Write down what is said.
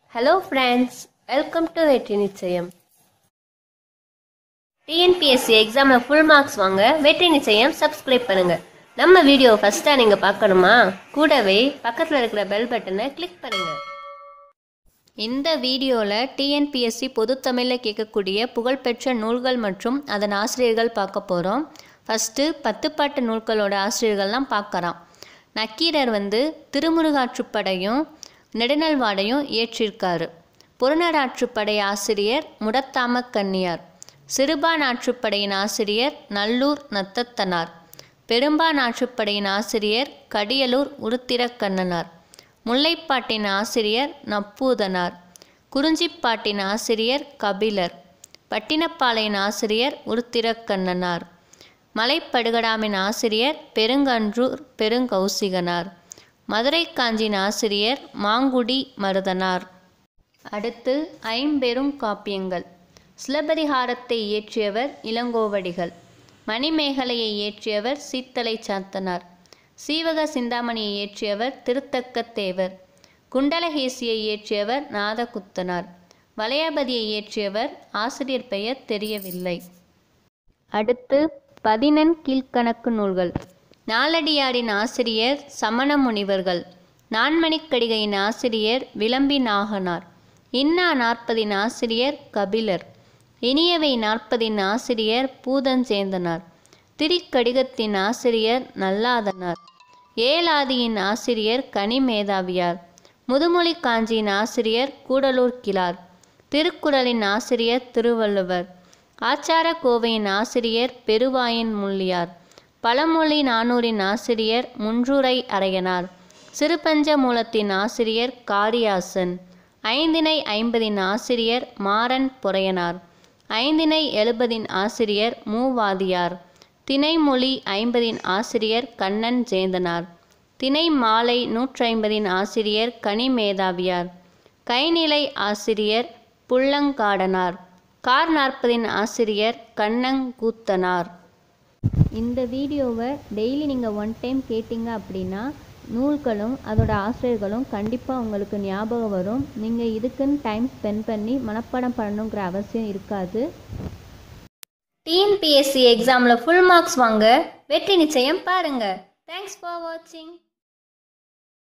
hello friends welcome to வெற்றி நிச்சயம் TNPSC எக்ஸாமில் ஃபுல் மார்க்ஸ் வாங்க வெற்றி நிச்சயம் சப்ஸ்கிரைப் பண்ணுங்க நம்ம வீடியோ ஃபர்ஸ்ட்டாக நீங்கள் பார்க்கணுமா கூடவே பக்கத்தில் இருக்கிற பெல் பட்டனை கிளிக் பண்ணுங்க இந்த வீடியோவில் டிஎன்பிஎஸ்சி பொதுத்தமிழில் கேட்கக்கூடிய புகழ்பெற்ற நூல்கள் மற்றும் அதன் ஆசிரியர்கள் பார்க்க போகிறோம் ஃபஸ்ட்டு பத்துப்பாட்டு நூல்களோட ஆசிரியர்கள்லாம் பார்க்கலாம் நக்கீரர் வந்து திருமுருகாற்றுப்படையும் நெடுநல்வாடையும் இயற்றியிருக்காரு புறநடாற்றுப்படை ஆசிரியர் முடத்தாம கன்னியார் சிறுபான் ஆற்றுப்படையின் ஆசிரியர் நல்லூர் நத்தத்தனார் பெரும்பான் ஆற்றுப்படையின் ஆசிரியர் கடியலூர் உருத்திரக்கண்ணனார் முல்லைப்பாட்டின் ஆசிரியர் நப்பூதனார் குறிஞ்சிப்பாட்டின் ஆசிரியர் கபிலர் பட்டினப்பாளையின் ஆசிரியர் உருத்திரக்கண்ணனார் மலைப்படுகடாமின் ஆசிரியர் பெருங்கன்றூர் பெருங்கௌசிகனார் மதுரை காஞ்சின் ஆசிரியர் மாங்குடி மருதனார் அடுத்து ஐம்பெரும் காப்பியங்கள் சிலப்பதிகாரத்தை இயற்றியவர் இளங்கோவடிகள் மணிமேகலையை இயற்றியவர் சீத்தலை சாத்தனார் சீவக சிந்தாமணியை இயற்றியவர் திருத்தக்கத்தேவர் குண்டலகேசியை இயற்றியவர் நாதகுத்தனார் வளையாபதியை இயற்றியவர் ஆசிரியர் பெயர் தெரியவில்லை அடுத்து பதினெண் கீழ்க்கணக்கு நூல்கள் நாலடியாரின் ஆசிரியர் சமண முனிவர்கள் நான்மணிக்கடிகையின் ஆசிரியர் விளம்பி நாகனார் இன்னா நாற்பதின் ஆசிரியர் கபிலர் இனியவை நாற்பதின் ஆசிரியர் பூதஞ்சேந்தனார் திரிக்கடிகத்தின் ஆசிரியர் நல்லாதனார் ஏலாதியின் ஆசிரியர் கனிமேதாவியார் முதுமொழி காஞ்சியின் ஆசிரியர் கூடலூர் கிளார் திருக்குறளின் ஆசிரியர் திருவள்ளுவர் ஆச்சார கோவையின் ஆசிரியர் பெருவாயின் முள்ளியார் பழமொழி நானூரின் ஆசிரியர் முன்றுரை அரையனார் சிறுபஞ்ச மூலத்தின் ஆசிரியர் காரியாசன் ஐந்தினை ஐம்பதின் ஆசிரியர் மாறன் பொறையனார் ஐந்தினை எழுபதின் ஆசிரியர் மூவாதியார் திணைமொழி ஐம்பதின் ஆசிரியர் கண்ணன் ஜேந்தனார் திணை மாலை நூற்றைம்பதின் ஆசிரியர் கனிமேதாவியார் கைநிலை ஆசிரியர் புள்ளங்காடனார் கார் நாற்பதின் ஆசிரியர் கண்ணங்கூத்தனார் இந்த வீடியோவை டெய்லி நீங்கள் ஒன் டைம் கேட்டிங்க அப்படின்னா நூல்களும் அதோட ஆசிரியர்களும் கண்டிப்பாக உங்களுக்கு ஞாபகம் வரும் நீங்கள் இதுக்குன்னு டைம் ஸ்பெண்ட் பண்ணி மனப்பாடம் பண்ணணுங்கிற அவசியம் இருக்காது டிஎன்பிஎஸ்சி எக்ஸாமில் ஃபுல் மார்க்ஸ் வாங்க வெற்றி நிச்சயம் பாருங்க தேங்க்ஸ் ஃபார் வாட்சிங்